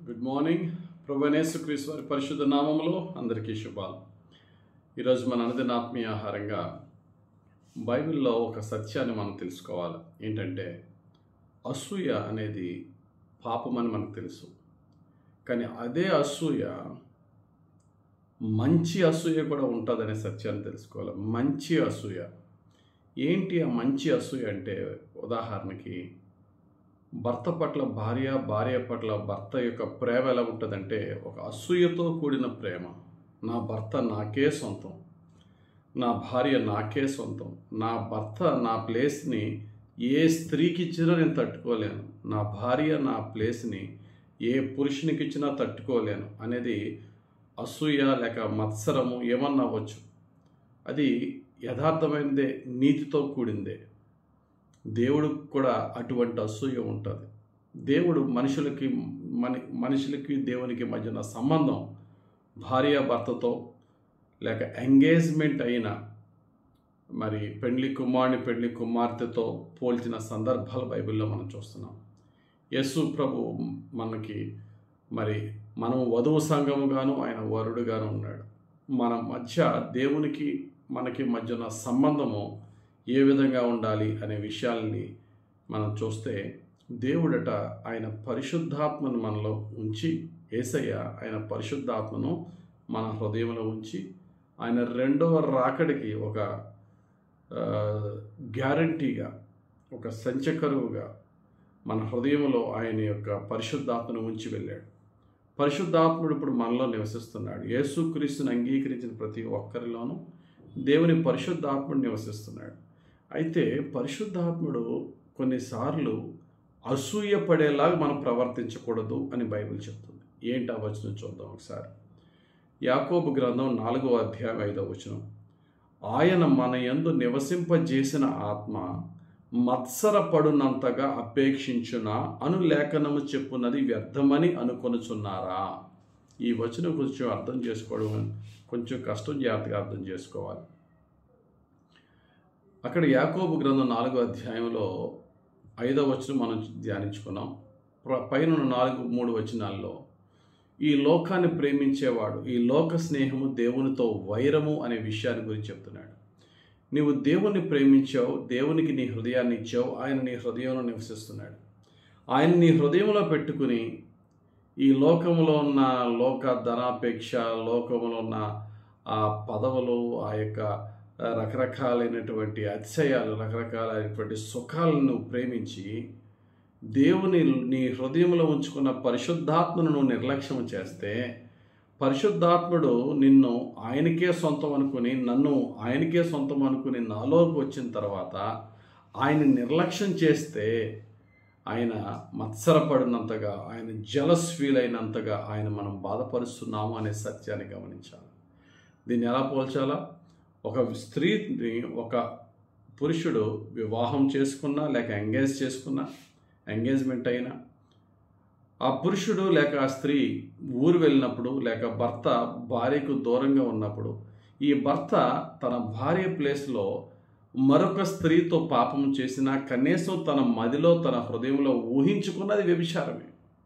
good morning ప్రభనేసు క్రీస్తు వారి పరిశుద్ధ నామములో అందరికీ శుభాలు ఈరోజు మన అనుదిన ఆత్మీయ ఆహారంగా బైబిల్లో ఒక సత్యాన్ని మనం తెలుసుకోవాలి ఏంటంటే అసూయ అనేది పాపమని మనకు తెలుసు కానీ అదే అసూయ మంచి అసూయ కూడా ఉంటుందనే సత్యాన్ని తెలుసుకోవాలి మంచి అసూయ ఏంటి ఆ మంచి అసూయ అంటే ఉదాహరణకి భర్త పట్ల భార్య భార్య పట్ల భర్త యొక్క ప్రేమ ఎలా ఉంటుందంటే ఒక అసూయతో కూడిన ప్రేమ నా భర్త నాకే సొంతం నా భార్య నాకే సొంతం నా భర్త నా ప్లేస్ని ఏ స్త్రీకి ఇచ్చినా నేను తట్టుకోలేను నా భార్య నా ప్లేస్ని ఏ పురుషునికి ఇచ్చినా తట్టుకోలేను అనేది అసూయ లేక మత్సరము ఏమన్నా అవ్వచ్చు అది యథార్థమైనదే నీతితో కూడిందే దేవుడు కూడా అటువంటి అసూయ ఉంటుంది దేవుడు మనుషులకి మన మనుషులకి దేవునికి మధ్యన సంబంధం భార్య భర్తతో లేక ఎంగేజ్మెంట్ అయిన మరి పెళ్లి కుమారుని పెళ్లి కుమార్తెతో పోల్చిన సందర్భాలు బైబిల్లో మనం చూస్తున్నాం యేసు ప్రభు మనకి మరి మనం వధువు సంఘముగాను ఆయన వరుడుగాను ఉన్నాడు మన మధ్య దేవునికి మనకి మధ్యన సంబంధము ఏ విధంగా ఉండాలి అనే విషయాల్ని మనం చూస్తే దేవుడట ఆయన పరిశుద్ధాత్మను మనలో ఉంచి ఏసయ్య ఆయన పరిశుద్ధాత్మను మన హృదయంలో ఉంచి ఆయన రెండవ రాకడికి ఒక గ్యారంటీగా ఒక సంచకరువుగా మన హృదయంలో ఆయన యొక్క పరిశుద్ధాత్మను ఉంచి వెళ్ళాడు పరిశుద్ధాత్ముడు ఇప్పుడు మనలో నివసిస్తున్నాడు యేసుక్రీస్తుని అంగీకరించిన ప్రతి ఒక్కరిలోనూ దేవుని పరిశుద్ధాత్ముడు నివసిస్తున్నాడు అయితే పరిశుద్ధాత్ముడు కొన్నిసార్లు అసూయ పడేలాగా మనం ప్రవర్తించకూడదు అని బైబిల్ చెప్తుంది ఏంటి ఆ వచనం చూద్దాం ఒకసారి యాకోబు గ్రంథం నాలుగో అధ్యాయం ఐదో వచనం ఆయన మన యందు నివసింపజేసిన ఆత్మ మత్సరపడునంతగా అపేక్షించున అను లేఖనము చెప్పున్నది వ్యర్థమని అనుకొనుచున్నారా ఈ వచనం కొంచెం అర్థం చేసుకోవడం కొంచెం కష్టం జాగ్రత్తగా అర్థం చేసుకోవాలి అక్కడ యాకోబు గ్రంథం నాలుగో అధ్యాయంలో ఐదో వచనం మనం ధ్యానించుకున్నాం పైన నాలుగు మూడు వచనాల్లో ఈ లోకాన్ని ప్రేమించేవాడు ఈ లోక స్నేహము దేవునితో వైరము అనే విషయాన్ని గురించి చెప్తున్నాడు నీవు దేవుణ్ణి ప్రేమించావు దేవునికి నీ హృదయాన్ని ఇచ్చావు ఆయన నీ హృదయంలో నివసిస్తున్నాడు ఆయన నీ హృదయంలో పెట్టుకుని ఈ లోకంలో ఉన్న లోక ధనాపేక్ష లోకంలో ఉన్న ఆ పదవులు ఆ యొక్క రకరకాలైనటువంటి అతిశయాలు రకరకాలైనటువంటి సుఖాలను ప్రేమించి దేవుని నీ హృదయంలో ఉంచుకున్న పరిశుద్ధాత్మను నువ్వు నిర్లక్ష్యం చేస్తే పరిశుద్ధాత్ముడు నిన్ను ఆయనకే సొంతం అనుకుని నన్ను ఆయనకే సొంతం అనుకుని నాలోకి వచ్చిన తర్వాత ఆయన నిర్లక్ష్యం చేస్తే ఆయన మత్సరపడినంతగా ఆయన జలస్ ఫీల్ అయినంతగా ఆయన మనం బాధపరుస్తున్నాము అనే సత్యాన్ని గమనించాలి దీన్ని ఎలా పోల్చాలా ఒక స్త్రీని ఒక పురుషుడు వివాహం చేసుకున్నా లేక ఎంగేజ్ చేసుకున్నా ఎంగేజ్మెంట్ అయినా ఆ పురుషుడు లేక ఆ స్త్రీ ఊరు వెళ్ళినప్పుడు లేక భర్త భార్యకు దూరంగా ఉన్నప్పుడు ఈ భర్త తన భార్య ప్లేస్లో మరొక స్త్రీతో పాపం చేసినా కనీసం తన మదిలో తన హృదయంలో ఊహించుకున్నది వ్యభిచారమే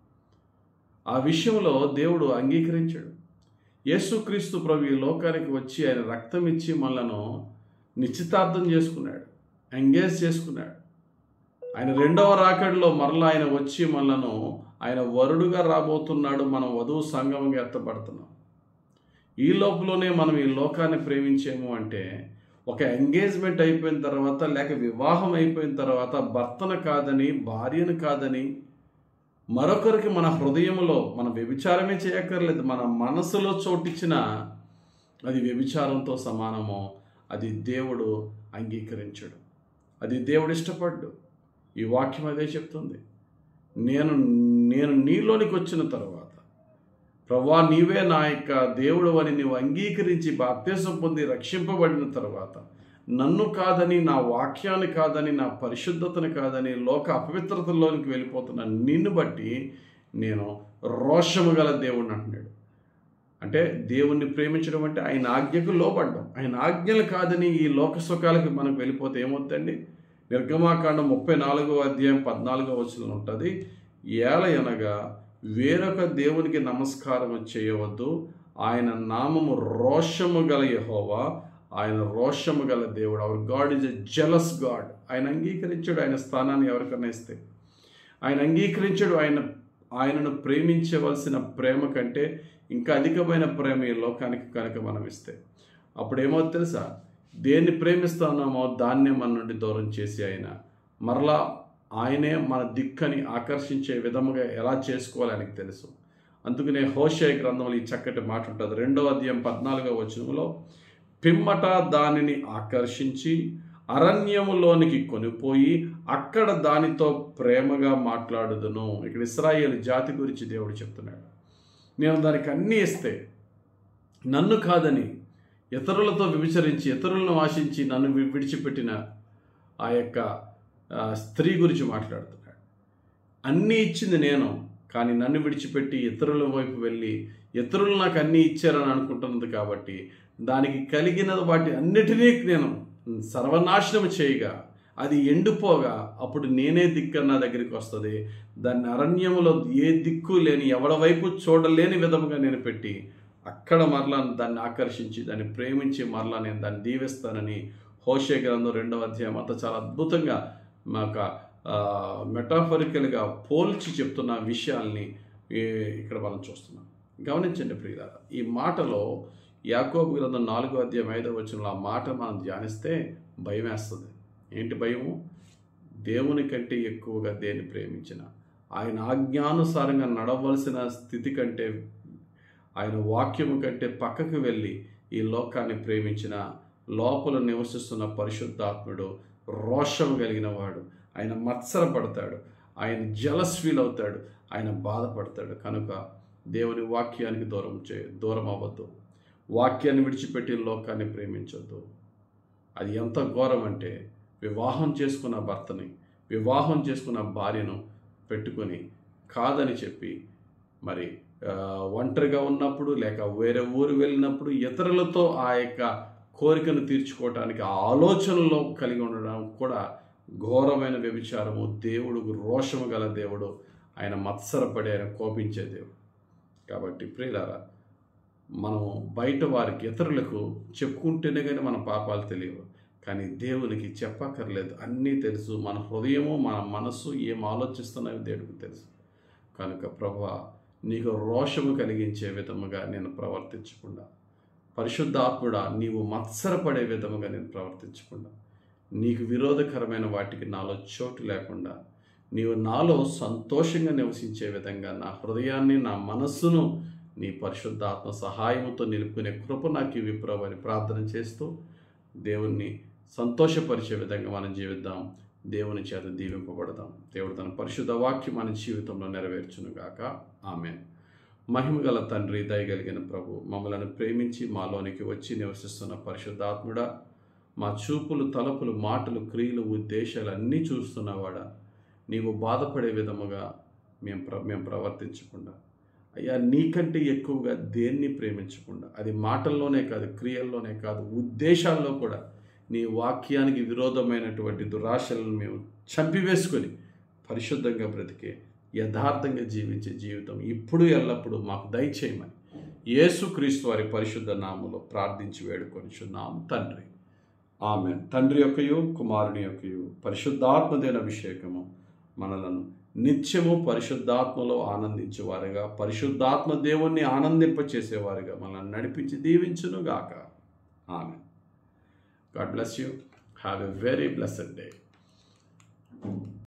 ఆ విషయంలో దేవుడు అంగీకరించాడు యేసుక్రీస్తు ప్రభు ఈ లోకానికి వచ్చి ఆయన రక్తం ఇచ్చి మనలను నిశ్చితార్థం చేసుకున్నాడు ఎంగేజ్ చేసుకున్నాడు ఆయన రెండవ రాకడిలో మరలా ఆయన వచ్చి మనలను ఆయన వరుడుగా రాబోతున్నాడు మనం వధువు సంగమంగా ఎత్తబడుతున్నాం ఈ లోపలనే మనం ఈ లోకాన్ని ప్రేమించేము అంటే ఒక ఎంగేజ్మెంట్ అయిపోయిన తర్వాత లేక వివాహం అయిపోయిన తర్వాత భర్తను కాదని భార్యను కాదని మరొకరికి మన హృదయంలో మన వ్యభిచారమే చేయక్కర్లేదు మన మనసులో చోటిచ్చిన అది వ్యభిచారంతో సమానమో అది దేవుడు అంగీకరించడు అది దేవుడు ఇష్టపడ్డు ఈ వాక్యం అదే చెప్తుంది నేను నేను నీలోనికి వచ్చిన తర్వాత ప్రభా నీవే నా యొక్క దేవుడు అని నీవు అంగీకరించి బాప్తేశం పొంది రక్షింపబడిన తర్వాత నన్ను కాదని నా వాక్యాన్ని కాదని నా పరిశుద్ధతను కాదని లోక అపవిత్రతలోనికి వెళ్ళిపోతున్న నిన్ను బట్టి నేను రోషము గల దేవుడిని అంటున్నాడు అంటే దేవుణ్ణి ప్రేమించడం అంటే ఆయన ఆజ్ఞకు లోపడ్డం ఆయన ఆజ్ఞలు కాదని ఈ లోక సుఖాలకి మనకు వెళ్ళిపోతే ఏమవుతుందండి నిర్గమాకాండం ముప్పై నాలుగో అధ్యాయం పద్నాలుగో వచనం ఉంటుంది ఏల అనగా వేరొక దేవునికి నమస్కారం చేయవద్దు ఆయన నామము రోషము గల యహోవా ఆయన రోషము గల దేవుడు our God is a jealous God ఆయన అంగీకరించాడు ఆయన స్థానాన్ని ఎవరికన్నా ఇస్తే ఆయన అంగీకరించాడు ఆయన ఆయనను ప్రేమించవలసిన ప్రేమ కంటే ఇంకా అధికమైన ప్రేమ ఈ లోకానికి కనుక మనం ఇస్తే అప్పుడేమో తెలుసా దేన్ని ప్రేమిస్తున్నామో దాన్నే మన నుండి దూరం చేసి ఆయన మరలా ఆయనే మన దిక్కని ఆకర్షించే విధముగా ఎలా చేసుకోవాలి ఆయనకు తెలుసు అందుకనే హోషయ గ్రంథంలో ఈ చక్కటి మాట ఉంటుంది రెండో అధ్యాయం పద్నాలుగో వచనంలో పిమ్మట దానిని ఆకర్షించి అరణ్యములోనికి కొనిపోయి అక్కడ దానితో ప్రేమగా మాట్లాడుదును ఇక్కడ ఇస్రాయేల్ జాతి గురించి దేవుడు చెప్తున్నాడు నేను దానికి అన్నీ ఇస్తే నన్ను కాదని ఇతరులతో విభచరించి ఇతరులను ఆశించి నన్ను వి- విడిచిపెట్టిన ఆ యొక్క ఆ, స్త్రీ గురించి మాట్లాడుతున్నాడు అన్నీ ఇచ్చింది నేను కానీ నన్ను విడిచిపెట్టి ఇతరుల వైపు వెళ్ళి ఇతరులు నాకు అన్నీ ఇచ్చారని అనుకుంటున్నది కాబట్టి దానికి కలిగిన వాటి అన్నిటినీ నేను సర్వనాశనం చేయగా అది ఎండిపోగా అప్పుడు నేనే దిక్కు నా దగ్గరికి వస్తుంది దాన్ని అరణ్యములో ఏ దిక్కు లేని ఎవడ వైపు చూడలేని విధముగా నేను పెట్టి అక్కడ మరలా దాన్ని ఆకర్షించి దాన్ని ప్రేమించి మరలా నేను దాన్ని దీవిస్తానని హోషే గ్రంథం రెండవ అధ్యాయం అంతా చాలా అద్భుతంగా మాకు మెటాఫరికల్గా పోల్చి చెప్తున్న విషయాల్ని ఈ- ఇక్కడ మనం చూస్తున్నాం గమనించండి ప్రియులారా ఈ మాటలో యాకోబు గ్రంథం నాలుగో అధ్యాయం ఐదవ వచనంలో ఆ మాట మనం ధ్యానిస్తే భయం వేస్తుంది ఏంటి భయము దేవుని కంటే ఎక్కువగా దేన్ని ప్రేమించిన ఆయన ఆజ్ఞానుసారంగా నడవలసిన స్థితి కంటే ఆయన వాక్యము కంటే పక్కకు వెళ్ళి ఈ లోకాన్ని ప్రేమించిన లోపల నివసిస్తున్న పరిశుద్ధాత్ముడు రోషం కలిగిన వాడు ఆయన మత్సరపడతాడు ఆయన జలస్ ఫీల్ అవుతాడు ఆయన బాధపడతాడు కనుక దేవుని వాక్యానికి దూరం చే దూరం అవ్వద్దు వాక్యాన్ని విడిచిపెట్టి లోకాన్ని ప్రేమించొద్దు అది ఎంత ఘోరం అంటే వివాహం చేసుకున్న భర్తని వివాహం చేసుకున్న భార్యను పెట్టుకొని కాదని చెప్పి మరి ఆ, ఒంటరిగా ఉన్నప్పుడు లేక వేరే ఊరు వెళ్ళినప్పుడు ఇతరులతో ఆ యొక్క కోరికను తీర్చుకోవటానికి ఆ ఆలోచనలో కలిగి ఉండడం కూడా ఘోరమైన వ్యభిచారము దేవుడు రోషము గల దేవుడు ఆయన మత్సరపడి ఆయన కోపించే దేవుడు కాబట్టి ప్రియులారా మనం బయట వారికి ఇతరులకు చెప్పుకుంటేనే కానీ మన పాపాలు తెలియవు కానీ దేవునికి చెప్పక్కర్లేదు అన్నీ తెలుసు మన హృదయము మన మనస్సు ఏం ఆలోచిస్తున్నాయో దేవుడికి తెలుసు కనుక ప్రభా నీకు రోషము కలిగించే విధముగా నేను ప్రవర్తించకుండా పరిశుద్ధాత్ముడా నీవు మత్సరపడే విధముగా నేను ప్రవర్తించకుండా నీకు విరోధకరమైన వాటికి నాలో చోటు లేకుండా నీవు నాలో సంతోషంగా నివసించే విధంగా నా హృదయాన్ని నా మనస్సును నీ పరిశుద్ధాత్మ సహాయముతో నిలుపుకునే కృప నాకు ఇవి ప్రభు అని ప్రార్థన చేస్తూ దేవుణ్ణి సంతోషపరిచే విధంగా మనం జీవిద్దాం దేవుని చేత దీవింపబడదాం దేవుడు తన పరిశుద్ధ వాక్యం మన జీవితంలో నెరవేర్చునుగాక ఆమె మహిమగల తండ్రి దయగలిగిన ప్రభు మమ్మలను ప్రేమించి మాలోనికి వచ్చి నివసిస్తున్న పరిశుద్ధాత్ముడా మా చూపులు తలపులు మాటలు క్రియలు ఉద్దేశాలు అన్నీ చూస్తున్నవాడా నీవు బాధపడే విధముగా మేము ప్ర మేము ప్రవర్తించకుండా అయ్యా నీకంటే ఎక్కువగా దేన్ని ప్రేమించకుండా అది మాటల్లోనే కాదు క్రియల్లోనే కాదు ఉద్దేశాల్లో కూడా నీ వాక్యానికి విరోధమైనటువంటి దురాశలను మేము చంపివేసుకొని పరిశుద్ధంగా బ్రతికే యథార్థంగా జీవించే జీవితం ఇప్పుడు ఎల్లప్పుడూ మాకు దయచేయమని యేసుక్రీస్తు వారి పరిశుద్ధ నామములో ప్రార్థించి వేడుకొనిచున్నాము తండ్రి ఆమె తండ్రి యొక్కయు కుమారుని యొక్కయు పరిశుద్ధాత్మదైన అభిషేకము మనలను నిత్యము పరిశుద్ధాత్మలో ఆనందించేవారుగా పరిశుద్ధాత్మ దేవుణ్ణి ఆనందింపచేసేవారుగా మనల్ని నడిపించి దీవించును గాక ఆమె God bless you have a very blessed day